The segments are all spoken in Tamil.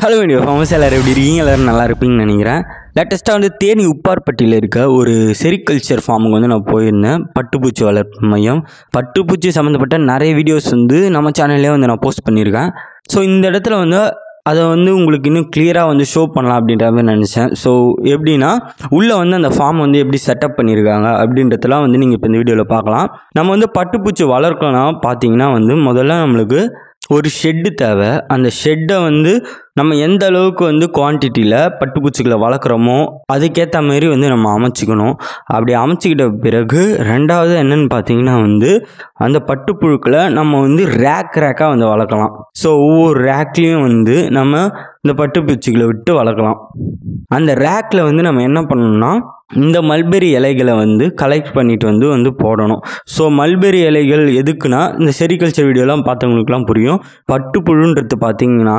ஹலோ வீடியோ ஃபேமஸ் எல்லோரும் எப்படி இருக்கீங்க எல்லோரும் நல்லா இருப்பீங்கன்னு நினைக்கிறேன் லேட்டஸ்ட்டாக வந்து தேனி உப்பார்பட்டியில் இருக்க ஒரு செரிகல்ச்சர் ஃபார்முக்கு வந்து நான் போயிருந்தேன் பட்டுப்பூச்சி வளர்ப்பு மையம் பட்டுப்பூச்சி சம்மந்தப்பட்ட நிறைய வீடியோஸ் வந்து நம்ம சேனல்லே வந்து நான் போஸ்ட் பண்ணியிருக்கேன் ஸோ இந்த இடத்துல வந்து அதை வந்து உங்களுக்கு இன்னும் கிளியராக வந்து ஷோ பண்ணலாம் அப்படின்ற மாதிரி நினச்சேன் ஸோ எப்படின்னா உள்ளே வந்து அந்த ஃபார்ம் வந்து எப்படி செட்டப் பண்ணியிருக்காங்க அப்படின்றதெல்லாம் வந்து நீங்கள் இப்போ இந்த வீடியோவில் பார்க்கலாம் நம்ம வந்து பட்டுப்பூச்சி வளர்க்கலாம் பார்த்தீங்கன்னா வந்து முதல்ல நம்மளுக்கு ஒரு ஷெட்டு தேவை அந்த ஷெட்டை வந்து நம்ம எந்த அளவுக்கு வந்து குவான்டிட்டியில் பட்டுப்பூச்சிகளை வளர்க்குறோமோ அதுக்கேற்ற மாதிரி வந்து நம்ம அமைச்சிக்கணும் அப்படி அமைச்சிக்கிட்ட பிறகு ரெண்டாவது என்னன்னு பார்த்தீங்கன்னா வந்து அந்த பட்டுப்புழுக்களை நம்ம வந்து ரேக் ரேக்காக வந்து வளர்க்கலாம் ஸோ ஒவ்வொரு ரேக்லேயும் வந்து நம்ம இந்த பட்டுப்பூச்சிகளை விட்டு வளர்க்கலாம் அந்த ரேக்கில் வந்து நம்ம என்ன பண்ணணும்னா இந்த மல்பெரி இலைகளை வந்து கலெக்ட் பண்ணிட்டு வந்து வந்து போடணும் ஸோ மல்பெரி இலைகள் எதுக்குன்னா இந்த செரிகல்ச்சர் வீடியோலாம் பார்த்தவங்களுக்குலாம் புரியும் பட்டுப்புழுன்றது பார்த்தீங்கன்னா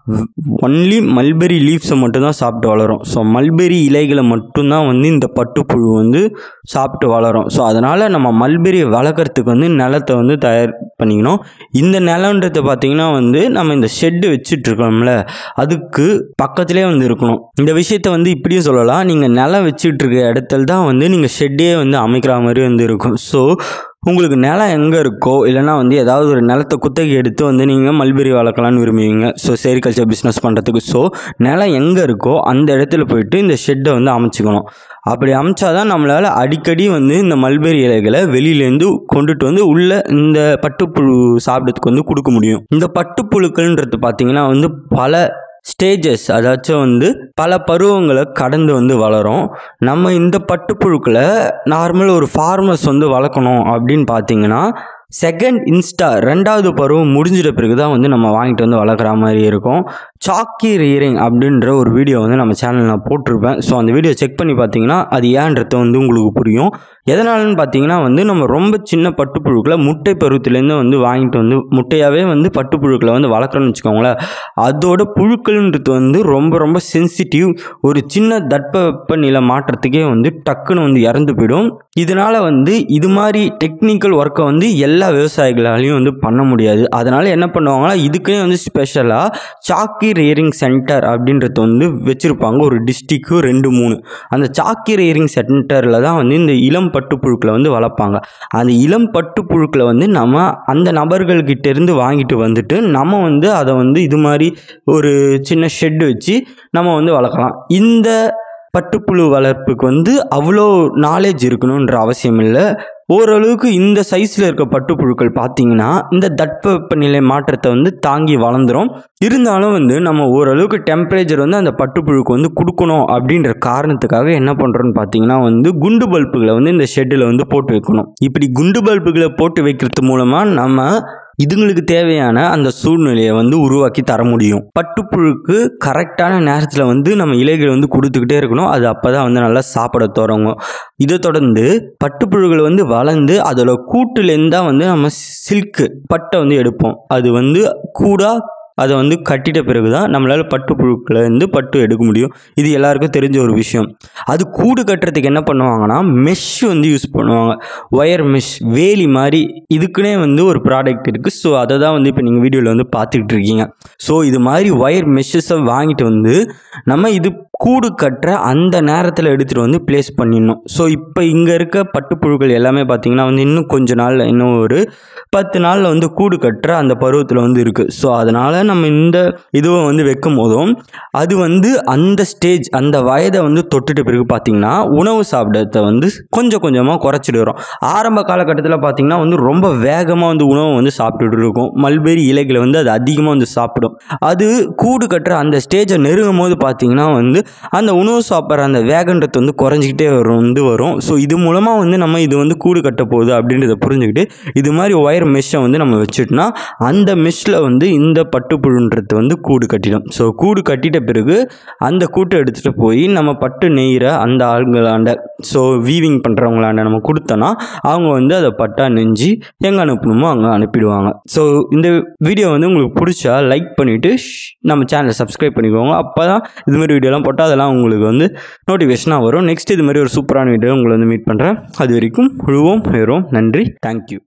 ஒன்லி மல்பெரி லீவ்ஸை மட்டும்தான் சாப்பிட்டு வளரும் ஸோ மல்பெரி இலைகளை மட்டும்தான் வந்து இந்த பட்டுப்புழு வந்து சாப்பிட்டு வளரும் ஸோ அதனால் நம்ம மல்பெரியை வளர்க்குறதுக்கு வந்து நிலத்தை வந்து தயார் பண்ணிக்கணும் இந்த நிலன்றது பார்த்தீங்கன்னா வந்து நம்ம இந்த ஷெட்டு வச்சுட்ருக்கோம்ல அதுக்கு பக்கத்துலேயே வந்து இருக்கணும் இந்த விஷயத்தை வந்து இப்படியும் சொல்லலாம் நீங்கள் நிலம் வச்சுட்டு இருக்க இடத்துல தான் வந்து நீங்கள் ஷெட்டே வந்து அமைக்கிற மாதிரி வந்து இருக்கும் ஸோ உங்களுக்கு நிலம் எங்கே இருக்கோ இல்லைனா வந்து ஏதாவது ஒரு நிலத்தை குத்தகை எடுத்து வந்து நீங்கள் மல்பெரி வளர்க்கலான்னு விரும்புவீங்க ஸோ செரிகல்ச்சர் பிஸ்னஸ் பண்ணுறதுக்கு ஸோ நிலம் எங்கே இருக்கோ அந்த இடத்துல போயிட்டு இந்த ஷெட்டை வந்து அமைச்சிக்கணும் அப்படி அமைச்சாதான் நம்மளால் அடிக்கடி வந்து இந்த மல்பெரி இலைகளை வெளியிலேருந்து கொண்டுட்டு வந்து உள்ள இந்த பட்டுப்புழு சாப்பிட்றதுக்கு வந்து கொடுக்க முடியும் இந்த பட்டுப்புழுக்கள்ன்றது பார்த்திங்கன்னா வந்து பல ஸ்டேஜஸ் அதாச்சும் வந்து பல பருவங்களை கடந்து வந்து வளரும் நம்ம இந்த பட்டுப்புழுக்களை நார்மல் ஒரு ஃபார்மர்ஸ் வந்து வளர்க்கணும் அப்படின்னு பார்த்தீங்கன்னா செகண்ட் இன்ஸ்டா ரெண்டாவது பருவம் முடிஞ்சிட்ட பிறகு தான் வந்து நம்ம வாங்கிட்டு வந்து வளர்க்குற மாதிரி இருக்கும் சாக்கி ரீரிங் அப்படின்ற ஒரு வீடியோ வந்து நம்ம சேனலில் நான் போட்டிருப்பேன் ஸோ அந்த வீடியோ செக் பண்ணி பார்த்தீங்கன்னா அது ஏன்றது வந்து உங்களுக்கு புரியும் எதனாலன்னு பார்த்தீங்கன்னா வந்து நம்ம ரொம்ப சின்ன பட்டுப்புழுக்களை முட்டை பருவத்திலேருந்து வந்து வாங்கிட்டு வந்து முட்டையாகவே வந்து பட்டுப்புழுக்களை வந்து வளர்க்குறோன்னு வச்சுக்கோங்களேன் அதோட புழுக்கள்ன்றது வந்து ரொம்ப ரொம்ப சென்சிட்டிவ் ஒரு சின்ன தட்பவெப்ப நிலை மாற்றத்துக்கே வந்து டக்குன்னு வந்து இறந்து போயிடும் இதனால் வந்து இது மாதிரி டெக்னிக்கல் ஒர்க்கை வந்து எல்லா விவசாயிகளாலையும் வந்து பண்ண முடியாது அதனால் என்ன பண்ணுவாங்கன்னா இதுக்குன்னே வந்து ஸ்பெஷலாக சாக்கி ரேரிங் சென்டர் அப்படின்றது வந்து வச்சுருப்பாங்க ஒரு டிஸ்ட்ரிக்கு ரெண்டு மூணு அந்த சாக்கி ரேரிங் சென்டரில் தான் வந்து இந்த இளம் பட்டுப்புழுக்களை வந்து வளர்ப்பாங்க அந்த இளம் பட்டுப்புழுக்களை வந்து நம்ம அந்த நபர்கள்கிட்ட இருந்து வாங்கிட்டு வந்துட்டு நம்ம வந்து அதை வந்து இது மாதிரி ஒரு சின்ன ஷெட் வச்சு நம்ம வந்து வளர்க்கலாம் இந்த பட்டுப்புழு வளர்ப்புக்கு வந்து அவ்வளோ நாலேஜ் இருக்கணுன்ற அவசியம் இல்லை ஓரளவுக்கு இந்த சைஸில் இருக்க பட்டுப்புழுக்கள் பார்த்தீங்கன்னா இந்த தட்பவெப்பநிலை மாற்றத்தை வந்து தாங்கி வளர்ந்துரும் இருந்தாலும் வந்து நம்ம ஓரளவுக்கு டெம்பரேச்சர் வந்து அந்த பட்டுப்புழுக்கு வந்து கொடுக்கணும் அப்படின்ற காரணத்துக்காக என்ன பண்ணுறோன்னு பார்த்தீங்கன்னா வந்து குண்டு பல்புகளை வந்து இந்த ஷெட்டில் வந்து போட்டு வைக்கணும் இப்படி குண்டு பல்புகளை போட்டு வைக்கிறது மூலமாக நம்ம இதுங்களுக்கு தேவையான அந்த சூழ்நிலையை வந்து உருவாக்கி தர முடியும் பட்டுப்புழுக்கு கரெக்டான நேரத்தில் வந்து நம்ம இலைகள் வந்து கொடுத்துக்கிட்டே இருக்கணும் அது அப்போ தான் வந்து நல்லா சாப்பிட தொடங்கும் இதை தொடர்ந்து பட்டுப்புழுகள் வந்து வளர்ந்து அதோட கூட்டுலேருந்து தான் வந்து நம்ம சில்க்கு பட்டை வந்து எடுப்போம் அது வந்து கூடாக அதை வந்து கட்டிட்ட பிறகு தான் நம்மளால் பட்டு புழுக்களை வந்து பட்டு எடுக்க முடியும் இது எல்லாருக்கும் தெரிஞ்ச ஒரு விஷயம் அது கூடு கட்டுறதுக்கு என்ன பண்ணுவாங்கன்னா மெஷ் வந்து யூஸ் பண்ணுவாங்க ஒயர் மெஷ் வேலி மாதிரி இதுக்குன்னே வந்து ஒரு ப்ராடக்ட் இருக்குது ஸோ அதை தான் வந்து இப்போ நீங்கள் வீடியோவில் வந்து பார்த்துக்கிட்டு இருக்கீங்க ஸோ இது மாதிரி ஒயர் மெஷ்ஷஸை வாங்கிட்டு வந்து நம்ம இது கூடு கட்டுற அந்த நேரத்தில் எடுத்துகிட்டு வந்து ப்ளேஸ் பண்ணிடணும் ஸோ இப்போ இங்கே இருக்க பட்டுப்புழுக்கள் எல்லாமே பார்த்திங்கன்னா வந்து இன்னும் கொஞ்ச நாளில் இன்னும் ஒரு பத்து நாளில் வந்து கூடு கட்டுற அந்த பருவத்தில் வந்து இருக்குது ஸோ அதனால் நம்ம இந்த இதுவை வந்து வைக்கும் போதும் அது வந்து அந்த ஸ்டேஜ் அந்த வயதை வந்து தொட்டுட்ட பிறகு பார்த்திங்கன்னா உணவு சாப்பிடத்தை வந்து கொஞ்சம் கொஞ்சமாக குறைச்சிட்டு வரும் ஆரம்ப காலகட்டத்தில் பார்த்திங்கன்னா வந்து ரொம்ப வேகமாக வந்து உணவை வந்து சாப்பிட்டுட்டு இருக்கும் மல்பெரி இலைகளை வந்து அது அதிகமாக வந்து சாப்பிடும் அது கூடு கட்டுற அந்த ஸ்டேஜை நெருங்கும் போது பார்த்திங்கன்னா வந்து அந்த உணவு சாப்பிட்ற அந்த வேகன்றது வந்து குறைஞ்சிக்கிட்டே வரும் வந்து வரும் ஸோ இது மூலமாக வந்து நம்ம இது வந்து கூடு கட்ட போகுது அப்படின்றத புரிஞ்சுக்கிட்டு இது மாதிரி ஒயர் மெஷ்ஷை வந்து நம்ம வச்சுட்டோம்னா அந்த மெஷ்ஷில் வந்து இந்த பட்டுப்புழுன்றது வந்து கூடு கட்டிடும் ஸோ கூடு கட்டிட்ட பிறகு அந்த கூட்டை எடுத்துகிட்டு போய் நம்ம பட்டு நெய்கிற அந்த ஆளுங்களாண்ட ஸோ வீவிங் பண்ணுறவங்களாண்ட நம்ம கொடுத்தோன்னா அவங்க வந்து அதை பட்டா நெஞ்சு எங்கே அனுப்பணுமோ அங்கே அனுப்பிடுவாங்க ஸோ இந்த வீடியோ வந்து உங்களுக்கு பிடிச்சா லைக் பண்ணிவிட்டு நம்ம சேனலை சப்ஸ்கிரைப் பண்ணிக்கோங்க அப்போ தான் இது மாதிரி வீடியோலாம் போட்டால் அதெல்லாம் உங்களுக்கு வந்து நோட்டிஃபிகேஷனாக வரும் நெக்ஸ்ட் இது மாதிரி ஒரு சூப்பரான வீடியோ உங்களை வந்து மீட் பண்ணுறேன் அது வரைக்கும் உழுவோம் உயரும் நன்றி தேங்க்யூ